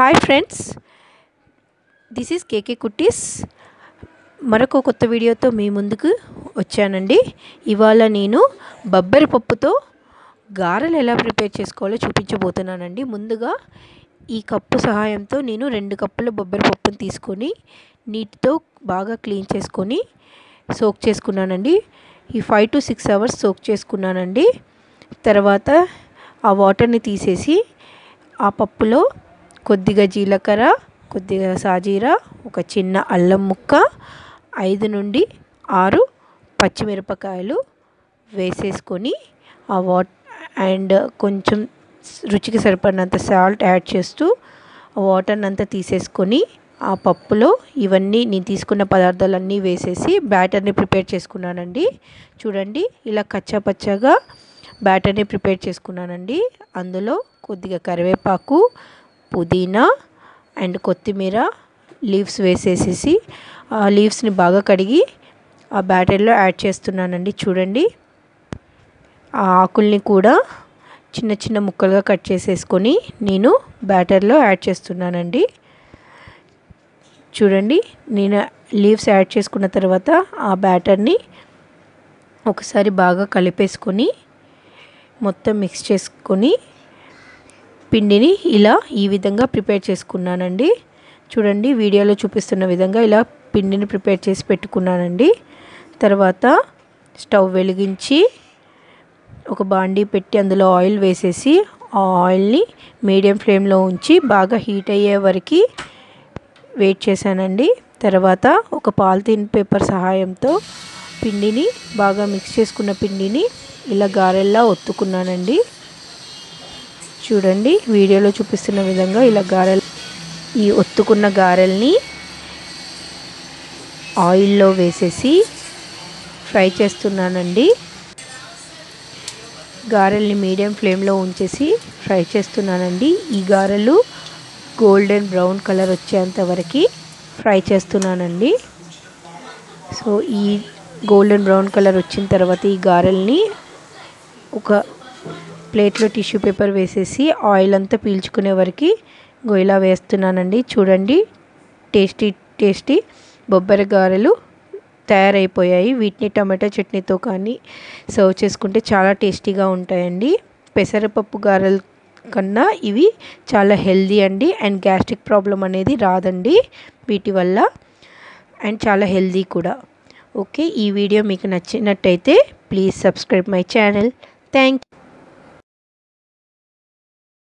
hi friends this is K K Kutties మరొక కొత్త వీడియోతో మీ ముందుకు వచ్చానండి ఇవాళ నేను బొబ్బరి పప్పుతో గారెలు ఎలా ప్రిపేర్ చేసుకోవాలో చూపించబోతున్నానండి ముందుగా ఈ కప్పు సహాయంతో నేను రెండు కప్పుల బొబ్బరి పప్పుని తీసుకొని నీటితో బాగా క్లీన్ చేసుకొని సోక్ చేసుకున్నానండి ఈ five to six hours soak చేసుకున్నానండి తర్వాత ఆ వాటర్ని తీసేసి ఆ పప్పులో కొద్దిగా జీలకర్ర కొద్దిగా సాజీరా ఒక చిన్న అల్లం ముక్క ఐదు నుండి ఆరు పచ్చిమిరపకాయలు వేసేసుకొని ఆ వాట్ అండ్ కొంచెం రుచికి సరిపడినంత సాల్ట్ యాడ్ చేస్తూ ఆ వాటర్ని అంతా తీసేసుకొని ఆ పప్పులో ఇవన్నీ నేను తీసుకున్న పదార్థాలన్నీ వేసేసి బ్యాటర్ని ప్రిపేర్ చేసుకున్నానండి చూడండి ఇలా కచ్చా పచ్చగా బ్యాటర్ని ప్రిపేర్ చేసుకున్నానండి అందులో కొద్దిగా కరివేపాకు పుదీనా అండ్ కొత్తిమీర లీవ్స్ వేసేసేసి ఆ లీవ్స్ని బాగా కడిగి ఆ బ్యాటర్లో యాడ్ చేస్తున్నానండి చూడండి ఆ ఆకుల్ని కూడా చిన్న చిన్న ముక్కలుగా కట్ చేసేసుకొని నేను బ్యాటర్లో యాడ్ చేస్తున్నానండి చూడండి నేను లీవ్స్ యాడ్ చేసుకున్న తర్వాత ఆ బ్యాటర్ని ఒకసారి బాగా కలిపేసుకొని మొత్తం మిక్స్ చేసుకొని పిండిని ఇలా ఈ విధంగా ప్రిపేర్ చేసుకున్నానండి చూడండి వీడియోలో చూపిస్తున్న విధంగా ఇలా పిండిని ప్రిపేర్ చేసి పెట్టుకున్నానండి తర్వాత స్టవ్ వెలిగించి ఒక బాండీ పెట్టి అందులో ఆయిల్ వేసేసి ఆ ఆయిల్ని మీడియం ఫ్లేమ్లో ఉంచి బాగా హీట్ అయ్యే వరకు వెయిట్ చేశానండి తర్వాత ఒక పాలిథీన్ పేపర్ సహాయంతో పిండిని బాగా మిక్స్ చేసుకున్న పిండిని ఇలా గారెల్లా ఒత్తుకున్నానండి చూడండి వీడియోలో చూపిస్తున్న విధంగా ఇలా గారెలు ఈ ఒత్తుకున్న గారెల్ని ఆయిల్లో వేసేసి ఫ్రై చేస్తున్నానండి గారెల్ని మీడియం ఫ్లేమ్లో ఉంచేసి ఫ్రై చేస్తున్నానండి ఈ గారెలు గోల్డెన్ బ్రౌన్ కలర్ వచ్చేంత వరకు ఫ్రై చేస్తున్నానండి సో ఈ గోల్డెన్ బ్రౌన్ కలర్ వచ్చిన తర్వాత ఈ గారెల్ని ఒక ప్లేట్లో టిష్యూ పేపర్ వేసేసి ఆయిల్ అంతా పీల్చుకునే వరకు ఇలా వేస్తున్నానండి చూడండి టేస్టీ టేస్టీ బొబ్బరి గారెలు తయారైపోయాయి వీటిని టమాటా చట్నీతో కానీ సర్వ్ చేసుకుంటే చాలా టేస్టీగా ఉంటాయండి పెసరపప్పు గారెల కన్నా ఇవి చాలా హెల్దీ అండి అండ్ గ్యాస్ట్రిక్ ప్రాబ్లం అనేది రాదండి వీటి వల్ల అండ్ చాలా హెల్దీ కూడా ఓకే ఈ వీడియో మీకు నచ్చినట్టయితే please subscribe my channel thank